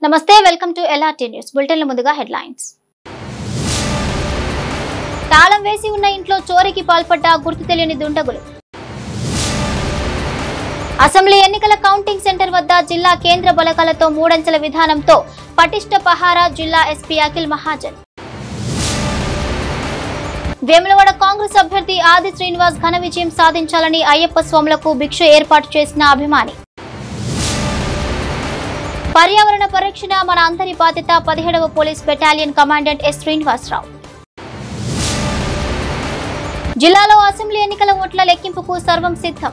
నమస్తే welcome to LRT news బులెటిన్ల ముందుగా హెడ్లైన్స్ తాళం వేసి ఉన్న ఇంట్లో చోరీకి పాల్పడ్డ గుర్తు తెలియని దుండగులు అసెంబ్లీ ఎన్నికల కౌంటింగ్ సెంటర్ వద్ద జిల్లా కేంద్ర బలగాలతో మూడంచెల విధానంతో పటిష్ట పహారా జిల్లా ఎస్పీ అఖిల్ మహాజన్ వేములవాడ కాంగ్రెస్ అభ్యర్థి ఆది శ్రీనివాస్ ఘన విజయం సాధించాలని అయ్యప్ప స్వాములకు భిక్ష ఏర్పాటు చేసిన అభిమాని పర్యావరణ పరిరక్షణ మన అందరి బాధ్యత పదిహేడవ police battalion commandant S Srinivasarao జిల్లాలో అసెంబ్లీ ఎన్నికల ఓట్ల లెక్కింపుకు సర్వం సిద్ధం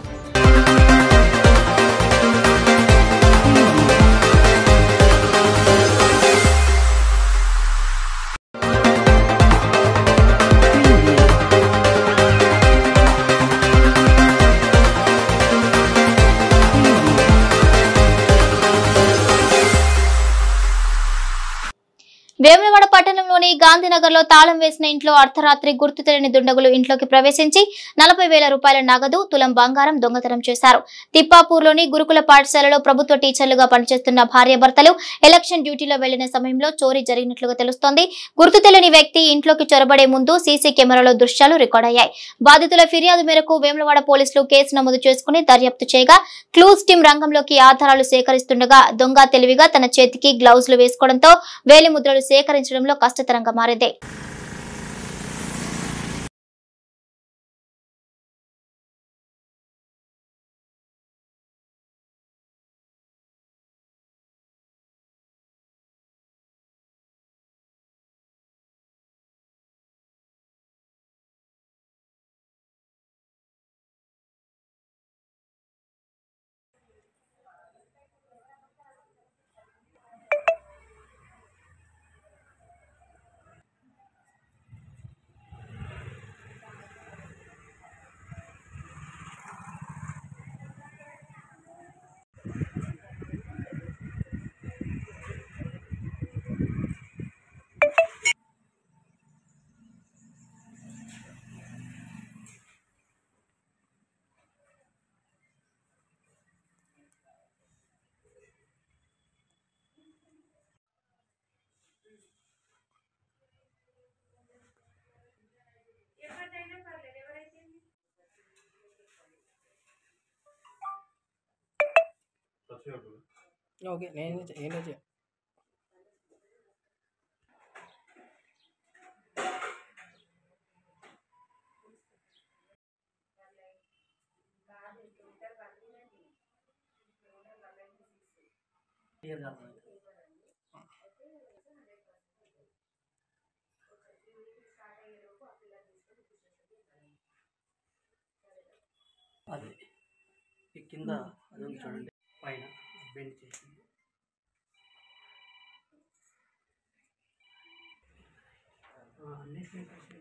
వేములవాడ పట్టణంలోని గాంధీనగర్లో తాళం వేసిన ఇంట్లో అర్ధరాత్రి గుర్తు తెలియని దుండగులు ఇంట్లోకి ప్రవేశించి నలభై వేల రూపాయల నగదు తులం బంగారం దొంగతనం చేశారు తిప్పాపూర్లోని గురుకుల పాఠశాలలో ప్రభుత్వ టీచర్లుగా పనిచేస్తున్న భార్యాభర్తలు ఎలక్షన్ డ్యూటీలో వెళ్లిన సమయంలో చోరీ జరిగినట్లుగా తెలుస్తోంది గుర్తు తెలియని వ్యక్తి ఇంట్లోకి చొరబడే ముందు సీసీ కెమెరాలో దృశ్యాలు రికార్డ్ అయ్యాయి బాధితుల ఫిర్యాదు మేరకు వేములవాడ పోలీసులు కేసు నమోదు చేసుకుని దర్యాప్తు చేయగా క్లూస్ టీం రంగంలోకి ఆధారాలు సేకరిస్తుండగా దొంగ తెలివిగా తన చేతికి గ్లౌజులు వేసుకోవడంతో వేలిముద్రలు సేకరించడంలో కష్టతరంగా మారింది ఓకే నేను నేనే చే అది ఈ కింద అది ఉంది చూడండి పైన బెండ్ చేసి ఆ, అన్నిటినీ కలిపి.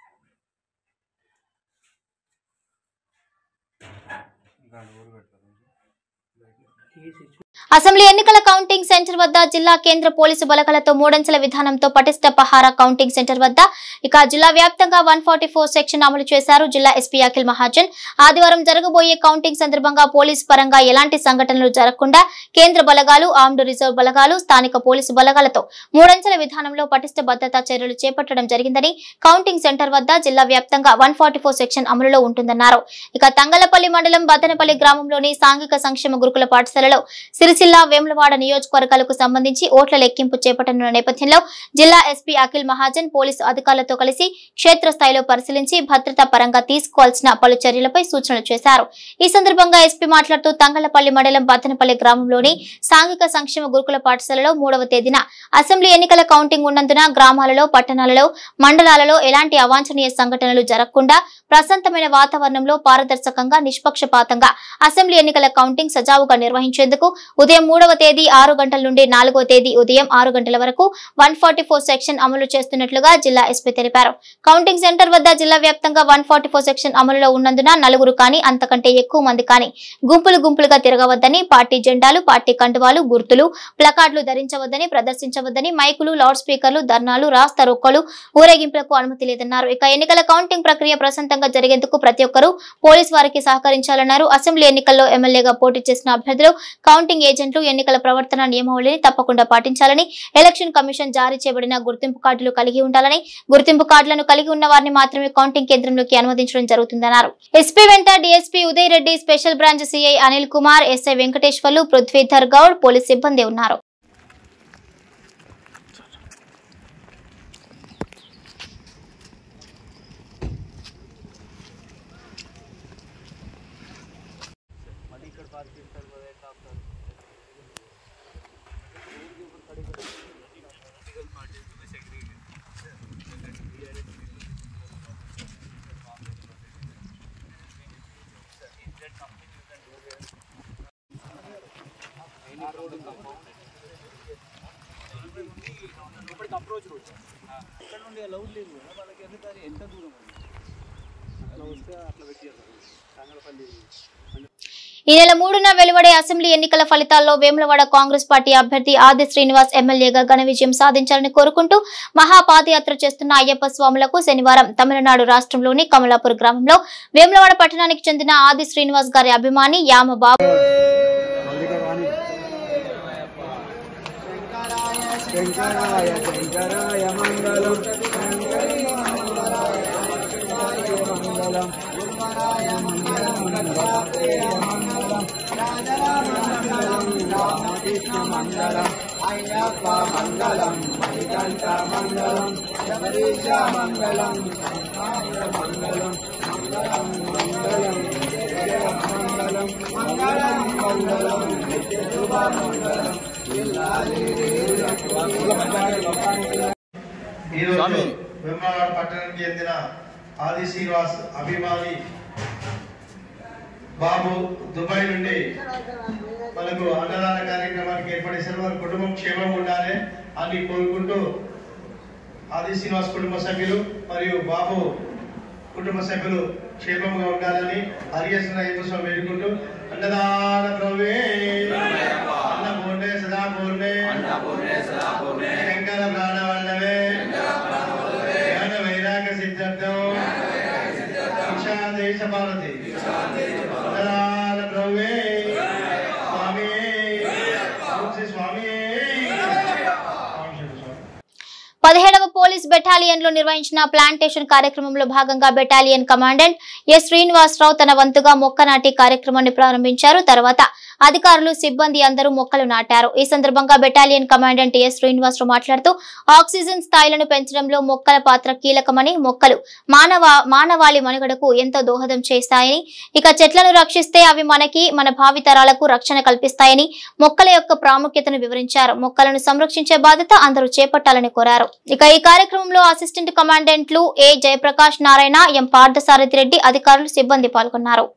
తీసి చూ- అసెంబ్లీ ఎన్నికల కౌంటింగ్ సెంటర్ వద్ద జిల్లా కేంద్ర పోలీసు బలగాలతో మూడంచెల విధానంతో పటిష్ట పహారా కౌంటింగ్ సెంటర్ వద్ద ఇక జిల్లా వ్యాప్తంగా వన్ సెక్షన్ అమలు చేశారు జిల్లా ఎస్పీ అఖిల్ మహాజన్ ఆదివారం జరగబోయే కౌంటింగ్ సందర్భంగా పోలీసు పరంగా ఎలాంటి సంఘటనలు జరగకుండా కేంద్ర బలగాలు ఆర్మ్డ్ రిజర్వ్ బలగాలు స్థానిక పోలీసు బలగాలతో మూడంచెల విధానంలో పటిష్ట భద్రతా చర్యలు చేపట్టడం జరిగిందని కౌంటింగ్ సెంటర్ వద్ద జిల్లా వ్యాప్తంగా వన్ సెక్షన్ అమలులో ఉంటుందన్నారు ఇక తంగలపల్లి మండలం బద్దనపల్లి గ్రామంలోని సాంఘిక సంక్షేమ గురుకుల పాఠశాలలో సిరిసిల్ల వేములవాడ నియోజకవర్గాలకు సంబంధించి ఓట్ల లెక్కింపు చేపట్టనున్న నేపథ్యంలో జిల్లా ఎస్పీ అఖిల్ మహాజన్ పోలీసు అధికారులతో కలిసి క్షేత్రస్థాయిలో పరిశీలించి భద్రతా పరంగా తీసుకోవాల్సిన పలు చర్యలపై సూచనలు చేశారు ఈ సందర్భంగా ఎస్పీ మాట్లాడుతూ తంగలపల్లి మండలం బద్దనపల్లి గ్రామంలోని సాంఘిక సంక్షేమ గురుకుల పాఠశాలలో మూడవ తేదీన అసెంబ్లీ ఎన్నికల కౌంటింగ్ ఉన్నందున గ్రామాలలో పట్టణాలలో మండలాలలో ఎలాంటి అవాంఛనీయ సంఘటనలు జరగకుండా ప్రశాంతమైన వాతావరణంలో పారదర్శకంగా నిష్పక్షపాతంగా అసెంబ్లీ ఎన్నికల కౌంటింగ్ సజావుగా నిర్వహించేందుకు ఉదయం మూడవ తేదీ ఆరు గంటల నుండి నాలుగవ తేదీ ఉదయం ఆరు గంటల వరకు వన్ సెక్షన్ అమలు చేస్తున్నట్లుగా జిల్లా ఎస్పీ తెలిపారు కౌంటింగ్ సెంటర్ వద్ద జిల్లా వ్యాప్తంగా వన్ సెక్షన్ అమలులో ఉన్నందున నలుగురు కానీ అంతకంటే ఎక్కువ మంది కానీ గుంపులు గుంపులుగా తిరగవద్దని పార్టీ జెండాలు పార్టీ కండువాలు గుర్తులు ప్లకార్డులు ధరించవద్దని ప్రదర్శించవద్దని మైకులు లౌడ్ స్పీకర్లు ధర్నాలు రాస్తా రొక్కలు ఊరేగింపులకు అనుమతి లేదన్నారు ఇక ఎన్నికల కౌంటింగ్ ప్రక్రియ ప్రశాంతంగా జరిగేందుకు ప్రతి ఒక్కరూ పోలీస్ వారికి సహకరించాలన్నారు అసెంబ్లీ ఎన్నికల్లో ఎమ్మెల్యేగా పోటీ చేసిన అభ్యర్థులు కౌంటింగ్ ఏజెంట్ ఏజెంట్లు ఎన్నికల ప్రవర్తన నియమావళిని తప్పకుండా పాటించాలని ఎలక్షన్ కమిషన్ జారీ చేయబడిన గుర్తింపు కార్డులు కలిగి ఉండాలని గుర్తింపు కార్డులను కలిగి ఉన్న వారిని మాత్రమే కౌంటింగ్ కేంద్రంలోకి అనుమతించడం జరుగుతుందన్నారు ఎస్పీ వెంట DSP Uday Reddy special branch CI Anil Kumar SI Venkateswarlu Prithvidhar Goud police సిబ్బంది ఉన్నారు ఈ నెల మూడున వెలువడే అసెంబ్లీ ఎన్నికల ఫలితాల్లో వేములవాడ కాంగ్రెస్ పార్టీ అభ్యర్థి ఆది శ్రీనివాస్ ఎమ్మెల్యేగా ఘన విజయం సాధించాలని కోరుకుంటూ మహాపాదయాత్ర చేస్తున్న అయ్యప్ప స్వాములకు శనివారం తమిళనాడు రాష్ట్రంలోని కమలాపూర్ గ్రామంలో వేములవాడ పట్టణానికి చెందిన ఆది శ్రీనివాస్ గారి అభిమాని యామ బాబు శంకరాయ శంకరాయ మంగళం శంకరీ మంగళాయ మంగళం శంకరాయ మంగళం రాజేయ మంగళం రాజరామంగళం రామకృష్ణ మంగళం అయ్యప్ప మంగళం మణికంఠ మంగళం శబరీశ మంగళం శంకరాయ మంగళం మంగళం మంగళం జయ మంగళం మంగళం మంగళం నిత్య శుభ మంగళం ఈరోజు వేమవాడ పట్టణానికి చెందిన ఆది శ్రీనివాస్ అభిమాని బాబు దుబాయ్ నుండి మనకు అన్నదాన కార్యక్రమానికి ఏర్పడేసిన వారి కుటుంబం క్షేమం ఉండాలి అని కోరుకుంటూ ఆది శ్రీనివాస్ కుటుంబ సభ్యులు మరియు బాబు కుటుంబ సభ్యులు క్షేమంగా ఉండాలని హరియేశ్వర స్వామి వేడుకుంటూ అన్నదాన ప్రవే అన్న పూర్ణే సదా పూర్ణే శంకర ప్రాణవల్లవే జ్ఞాన వైరాగ సిద్ధార్థం శిక్షా దేశ భారతి అన్నదాన ప్రవే స్వామి శ్రీ స్వామి స్వామి స్వామి పదిహేడవ పోలీస్ బెటాలియన్ లో నిర్వహించిన ప్లాంటేషన్ కార్యక్రమంలో భాగంగా బెటాలియన్ కమాండెంట్ ఎస్ శ్రీనివాసరావు తన వంతుగా మొక్క నాటి కార్యక్రమాన్ని ప్రారంభించారు తర్వాత అధికారులు సిబ్బంది అందరూ మొక్కలు నాటారు ఈ సందర్భంగా బెటాలియన్ కమాండెంట్ ఎస్ శ్రీనివాసరావు మాట్లాడుతూ ఆక్సిజన్ స్థాయిలను పెంచడంలో మొక్కల పాత్ర కీలకమని మొక్కలు మానవ మానవాళి మనుగడకు ఎంతో దోహదం చేస్తాయని ఇక చెట్లను రక్షిస్తే అవి మనకి మన భావితరాలకు రక్షణ కల్పిస్తాయని మొక్కల యొక్క ప్రాముఖ్యతను వివరించారు మొక్కలను సంరక్షించే బాధ్యత అందరూ చేపట్టాలని కోరారు ఇక ఈ కార్యక్రమంలో అసిస్టెంట్ కమాండెంట్లు ఏ జయప్రకాష్ నారాయణ ఎం పార్థసారథి రెడ్డి అధికారులు సిబ్బంది పాల్గొన్నారు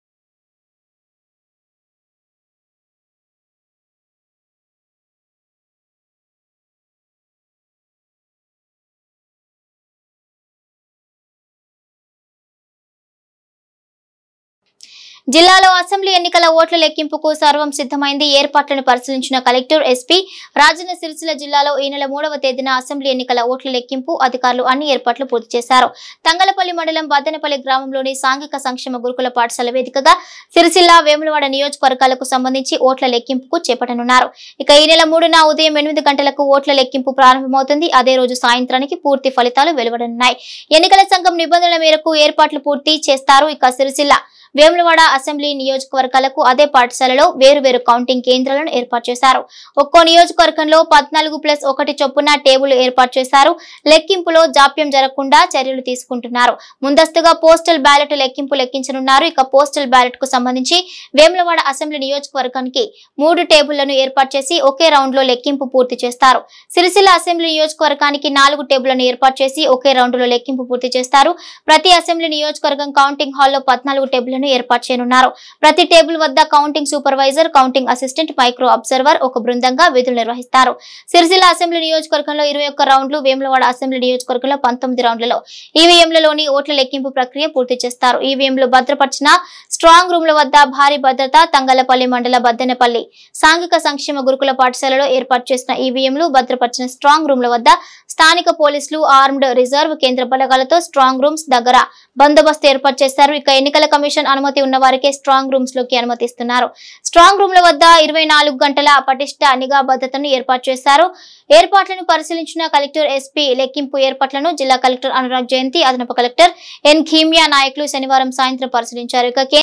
జిల్లాలో అసెంబ్లీ ఎన్నికల ఓట్ల లెక్కింపుకు సర్వం సిద్ధమైంది ఏర్పాట్లను పరిశీలించిన కలెక్టర్ ఎస్పీ రాజన్న సిరిసిల్ల జిల్లాలో ఈ నెల మూడవ తేదీన అసెంబ్లీ ఎన్నికల ఓట్ల లెక్కింపు అధికారులు అన్ని ఏర్పాట్లు పూర్తి చేశారు తంగలపల్లి మండలం బద్దనపల్లి గ్రామంలోని సాంఘిక సంక్షేమ గురుకుల పాఠశాల వేదికగా సిరిసిల్ల వేములవాడ నియోజకవర్గాలకు సంబంధించి ఓట్ల లెక్కింపుకు చేపట్టనున్నారు ఇక ఈ నెల మూడున ఉదయం ఎనిమిది గంటలకు ఓట్ల లెక్కింపు ప్రారంభమవుతుంది అదే రోజు సాయంత్రానికి పూర్తి ఫలితాలు వెలువడనున్నాయి ఎన్నికల సంఘం నిబంధనల మేరకు ఏర్పాట్లు పూర్తి చేస్తారు ఇక సిరిసిల్ల వేములవాడ అసెంబ్లీ నియోజకవర్గాలకు అదే పాఠశాలలో వేరు వేరు కౌంటింగ్ కేంద్రాలను ఏర్పాటు చేశారు ఒక్కో నియోజకవర్గంలో పద్నాలుగు ప్లస్ ఒకటి చొప్పున టేబుల్ ఏర్పాటు చేశారు లెక్కింపులో జాప్యం జరగకుండా చర్యలు తీసుకుంటున్నారు ముందస్తుగా పోస్టల్ బ్యాలెట్ లెక్కింపు లెక్కించనున్నారు ఇక పోస్టల్ బ్యాలెట్ కు సంబంధించి వేములవాడ అసెంబ్లీ నియోజకవర్గానికి మూడు టేబుళ్లను ఏర్పాటు చేసి ఒకే రౌండ్ లో లెక్కింపు పూర్తి చేస్తారు సిరిసిల్ల అసెంబ్లీ నియోజకవర్గానికి నాలుగు టేబుళ్లను ఏర్పాటు చేసి ఒకే రౌండ్ లో లెక్కింపు పూర్తి చేస్తారు ప్రతి అసెంబ్లీ నియోజకవర్గం కౌంటింగ్ హాల్లో పద్నాలుగు టేబుళ్లను ఏర్పాటు చేయనున్నారు ప్రతి టేబుల్ వద్ద counting supervisor counting assistant micro observer ఒక బృందంగా విధులు నిర్వహిస్తారు సిరిసిల్ల అసెంబ్లీ నియోజకవర్గంలో ఇరవై ఒక్క రౌండ్లు వేములవాడ అసెంబ్లీ నియోజకవర్గంలో పంతొమ్మిది రౌండ్లలో ఈవీఎంలలోని ఓట్ల లెక్కింపు ప్రక్రియ పూర్తి చేస్తారు ఈవీఎంలు భద్రపరిచిన స్ట్రాంగ్ రూమ్ల వద్ద భారీ భద్రత తంగలపల్లి మండల బద్దెనపల్లి సాంఘిక సంక్షేమ గురుకుల పాఠశాలలో ఏర్పాటు చేసిన ఈవీఎంలు భద్రపరిచిన స్ట్రాంగ్ రూమ్ల వద్ద స్థానిక పోలీసులు ఆర్మ్డ్ రిజర్వ్ కేంద్ర బలగాలతో స్ట్రాంగ్ రూమ్స్ దగ్గర బందోబస్తు ఏర్పాటు చేశారు ఇక ఎన్నికల కమిషన్ అనుమతి ఉన్న వారికే స్ట్రాంగ్ రూమ్స్ లోకి అనుమతిస్తున్నారు స్ట్రాంగ్ రూమ్ల వద్ద ఇరవై నాలుగు గంటల పటిష్ట నిఘా భద్రతను ఏర్పాటు చేశారు ఏర్పాట్లను పరిశీలించిన కలెక్టర్ ఎస్పీ లెక్కింపు ఏర్పాట్లను జిల్లా కలెక్టర్ అనురాగ్ జయంతి అదనపు కలెక్టర్ ఎన్ ఖీమియా నాయకులు శనివారం సాయంత్రం పరిశీలించారు ఇక కేంద్ర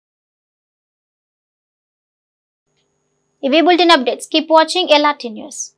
ఇవి bulletin updates keep watching LRT news